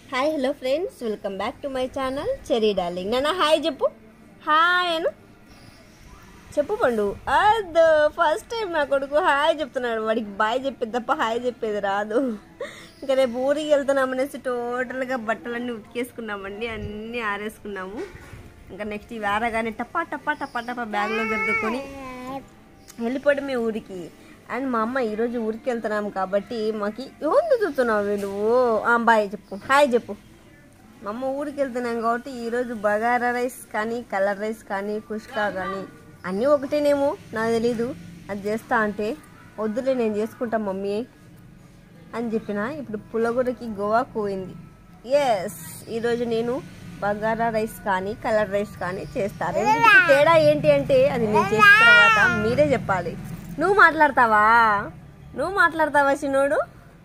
Hi hello friends welcome back to my channel Cherry Darling నాన్న hi చెప్పు hi Anu చెప్పు పండు అద్దు first time నా కొడుకు హాయ్ చెప్తున్నాడు వాడికి బాయ్ చెప్పేది తప్ప హాయ్ చెప్పేది రాదు ఇంకా రేపు ఊరికి వెళ్తున్నాం అనేసి టోటల్గా బట్టలన్నీ ఉతికేసుకున్నామండి అన్నీ ఆరేసుకున్నాము ఇంకా నెక్స్ట్ ఇవి ఆరగానే టపా టపా టపా టపా బ్యాగ్లో జరుపుకొని వెళ్ళిపోవడమే ఊరికి అండ్ మా అమ్మ ఈరోజు ఊరికి వెళ్తున్నాం కాబట్టి మాకి ఎవరిని చూస్తున్నావు నువ్వు ఆ, బాయ్ చెప్పు హాయ్ చెప్పు మా అమ్మ ఊరికి వెళ్తున్నాం కాబట్టి ఈరోజు బగారా రైస్ కానీ కలర్ రైస్ కానీ కుష్కా కానీ అన్నీ ఒకటేనేమో నాకు తెలీదు అది చేస్తా అంటే వద్దులే నేను చేసుకుంటా మమ్మీ అని చెప్పిన ఇప్పుడు పులగూరకి గోవాకు పోయింది ఎస్ ఈరోజు నేను బగారా రైస్ కానీ కలర్ రైస్ కానీ చేస్తాను రెండింటికి తేడా ఏంటి అంటే అది నేను చేసిన తర్వాత మీరే చెప్పాలి నువ్వు మాట్లాడతావా నువ్వు మాట్లాడతావా చిన్నోడు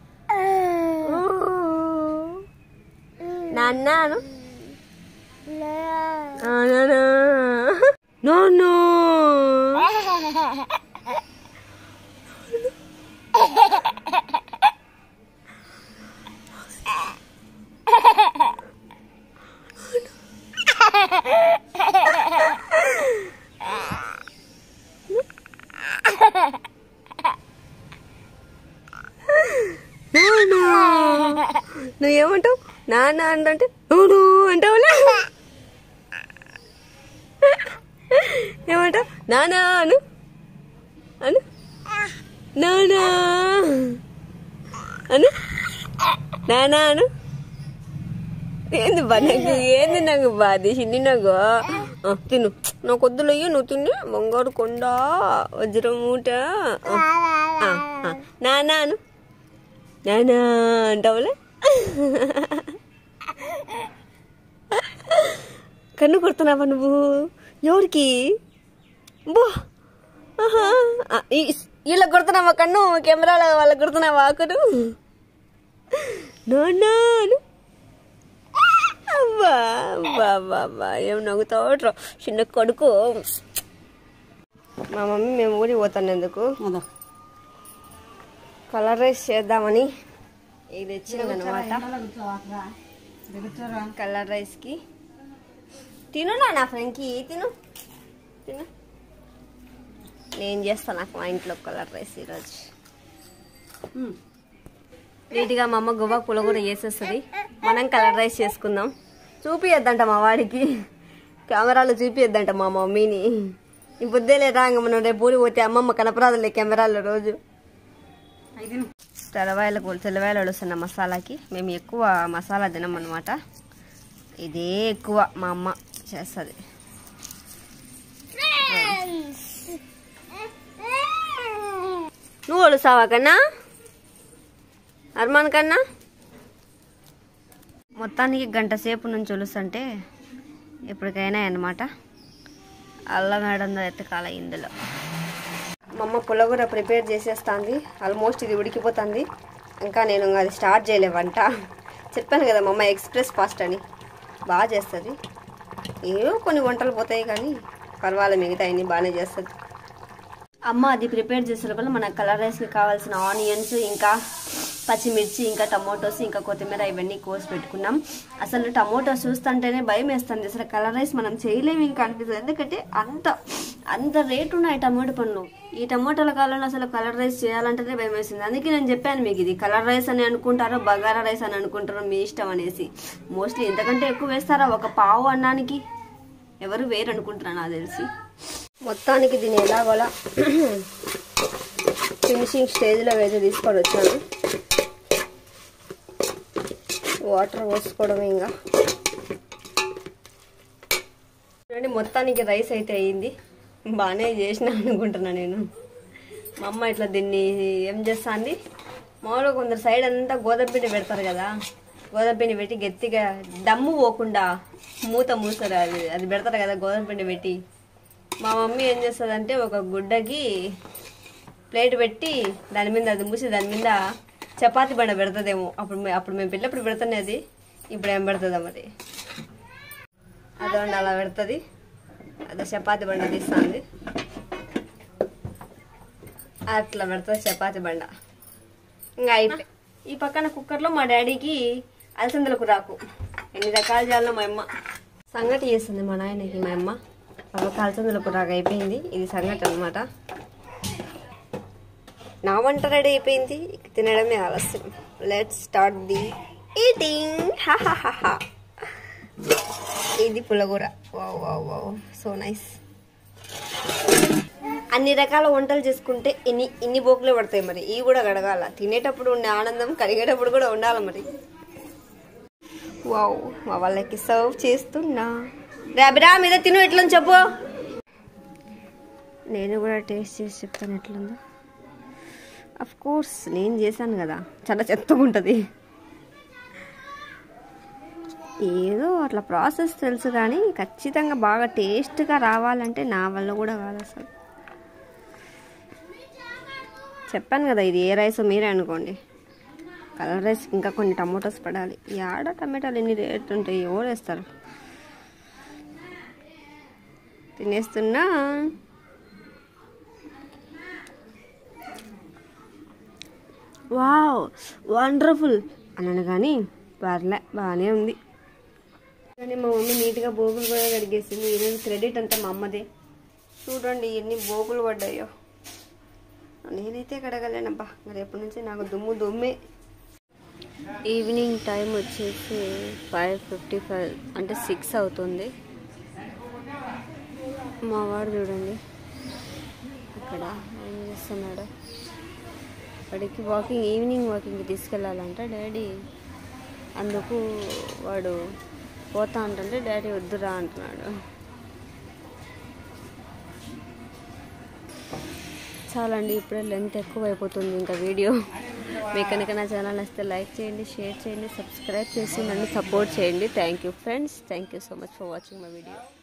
నాన్నాను నో నో నువ్వేమంటావు నాన్న అంటే నువ్వు అంటావులే ఏమంటావు నానా అను అను నానా అను నానా అను ఏంది బా నాకు ఏంది నాకు బాధ చిన్ని నాకు ఆ, తిను నాకు వద్దులయ్యో నువ్వు తిని బంగారు కొండ వజ్రం మూట ఆ, ఆ, ఆ. నానా అను నానా అంటావులే కన్ను కొడుతున్నావా నువ్వు ఎవరికి బో ఆహా. ఆ, ఈ- వీళ్ళకి కొడుతున్నావా కన్ను కెమెరాలో వాళ్ళకి కొడుతున్నావా కన్ను నాను అబ్బా అబ్బా అబ్బా అబ్బా ఏం నవ్వుతావు చిన్న కొడుకు మా మమ్మీ మేము ఊరికి పోతాను ఎందుకు కలర్ రైస్ చేద్దామని ఇది తెచ్చింది అనమాట కలర్ రైస్ కి తిను నా ఫ్రెండ్కి తిను తిను నేను చేస్తాను నాకు మా ఇంట్లో కలర్ రైస్ ఈరోజు నీట్గా మా అమ్మ గువ్వ పులగూర చేసేస్తుంది మనం కలర్ రైస్ చేసుకుందాం చూపియద్దంట మా వాడికి కెమెరాలో చూపియద్దంట మా మమ్మీని ఈ బుద్ధే లేదా ఇంక మనం రేపు ఊరికి పోతే అమ్మమ్మ కనపరాదులే కెమెరాలో రోజు తెల్లవాయలకు తెల్లవాయలు వస్తున్న మసాలాకి మేము ఎక్కువ మసాలా తినం అనమాట ఇదే ఎక్కువ మా అమ్మ చేస్తుంది నువ్వు వలుసావా కన్నా అర్మాన్ కన్నా మొత్తానికి గంట సేపు నుంచి ఒలుస్తుంటే ఎప్పటికైనా అనమాట అల్లం వేయడం ఎత్తకాల ఇందులో మా అమ్మ పుల్లగూర ప్రిపేర్ చేసేస్తుంది ఆల్మోస్ట్ ఇది ఉడికిపోతుంది ఇంకా నేను అది స్టార్ట్ చేయలే వంట చెప్పాను కదా మా అమ్మ ఎక్స్ప్రెస్ ఫాస్ట్ అని బాగా చేస్తుంది ఏవో కొన్ని వంటలు పోతాయి కానీ పర్వాలే మిగతా అన్ని బాగానే చేస్తుంది అమ్మ అది ప్రిపేర్ చేసే లోపల మన కలర్ రైస్కి కావాల్సిన ఆనియన్స్ ఇంకా పచ్చిమిర్చి ఇంకా టమోటోస్ ఇంకా కొత్తిమీర ఇవన్నీ కోసి పెట్టుకున్నాం అసలు టమోటోస్ చూస్తుంటేనే భయం వేస్తుంది అసలు కలర్ రైస్ మనం చేయలేము ఇంకా అనిపిస్తుంది ఎందుకంటే అంత అంత రేటు ఉన్నాయి టమోటో పండ్లు ఈ టమోటాల కాలంలో అసలు కలర్ రైస్ చేయాలంటేనే భయం వేస్తుంది అందుకే నేను చెప్పాను మీకు ఇది కలర్ రైస్ అని అనుకుంటారో బగారా రైస్ అని అనుకుంటారో మీ ఇష్టం అనేసి మోస్ట్లీ ఇంతకంటే ఎక్కువ వేస్తారా ఒక పావు అన్నానికి ఎవరు వేరు అనుకుంటున్నా నాకు తెలిసి మొత్తానికి దీన్ని ఎలాగోలా ఫినిషింగ్ స్టేజ్లో అయితే తీసుకొని వచ్చాను వాటర్ పోసుకోవడం ఇంకా చూడండి మొత్తానికి రైస్ అయితే అయ్యింది బాగానే చేసిన అనుకుంటున్నా నేను మా అమ్మ ఇట్లా దీన్ని ఏం చేస్తుంది మామూలుగా కొందరు సైడ్ అంతా గోధుమ పిండి పెడతారు కదా గోధుమ పిండి పెట్టి గట్టిగా దమ్ము పోకుండా మూత మూస్తారు అది అది పెడతారు కదా గోధుమ పిండి పెట్టి మా మమ్మీ ఏం చేస్తుందంటే ఒక గుడ్డకి ప్లేట్ పెట్టి దాని మీద అది మూసి దాని మీద చపాతి బండ పెడుతుందేమో అప్పుడు మే- అప్పుడు మేము పిల్లప్పుడు పెడుతున్నాయి అది ఇప్పుడు ఏం పెడుతుందా మరి అదొండి అలా పెడుతుంది అదే చపాతి బండ తీస్తుంది అట్లా పెడుతుంది చపాతి బండ ఇంకా అయిపోయి ఈ పక్కన కుక్కర్లో మా డాడీకి అలసందలకు రాకు ఎన్ని రకాలు చేయాలో మా అమ్మ సంగటి చేస్తుంది మా నాయనకి మా అమ్మ ఒక అలసందలకు రాకు అయిపోయింది ఇది సంగటి అనమాట నా వంట రెడీ అయిపోయింది ఇక తినడమే ఆలస్యం లెట్ స్టార్ట్ ది ఈటింగ్ హాహాహా ఇది పులగూర wow wow wow so nice అన్ని రకాల వంటలు చేసుకుంటే ఇన్ని ఇన్ని బోకులే పడతాయి మరి ఇవి కూడా కడగాల తినేటప్పుడు ఉండే ఆనందం కడిగేటప్పుడు కూడా ఉండాలి మరి వావ్ మా వాళ్ళకి సర్వ్ చేస్తున్నా రాబిరా మీద తిను ఎట్లని చెప్పు నేను కూడా టేస్ట్ చేసి చెప్తాను ఎట్లుందో అఫ్ కోర్స్ నేను చేశాను కదా చాలా చెత్తగా ఉంటుంది ఏదో అట్లా ప్రాసెస్ తెలుసు కానీ ఖచ్చితంగా బాగా టేస్ట్గా రావాలంటే నా వల్ల కూడా కాదు అసలు చెప్పాను కదా ఇది ఏ రైస్ మీరే అనుకోండి కలర్ రైస్ ఇంకా కొన్ని టమాటోస్ పడాలి ఈ ఆడ టమాటాలు ఎన్ని రేట్ ఉంటాయి ఎవరు వేస్తారు తినేస్తున్నా వావ్ వండర్ఫుల్ అన్నాను కానీ పర్లే బాగానే ఉంది కానీ మా మమ్మీ నీట్గా బోగులు కూడా కడిగేసింది ఈరోజు క్రెడిట్ అంతా మా అమ్మదే చూడండి ఎన్ని బోగులు పడ్డాయో నేనైతే కడగలేనబ్బా మరి ఎప్పటి నుంచి నాకు దుమ్ము దుమ్మే ఈవినింగ్ టైం వచ్చేసి ఫైవ్ ఫిఫ్టీ ఫైవ్ అంటే సిక్స్ అవుతుంది మా వాడు చూడండి అక్కడ ఏం చేస్తున్నాడు వాడికి వాకింగ్ ఈవినింగ్ వాకింగ్కి తీసుకెళ్ళాలంట డాడీ అందుకు వాడు పోతా అంటుంటే డాడీ వద్దురా అంటున్నాడు చాలండి ఇప్పుడే లెంత్ ఎక్కువ అయిపోతుంది ఇంకా వీడియో మీకు కనుక నా ఛానల్ వస్తే లైక్ చేయండి షేర్ చేయండి సబ్స్క్రైబ్ చేసి నన్ను సపోర్ట్ చేయండి thank you friends thank you so much for watching my video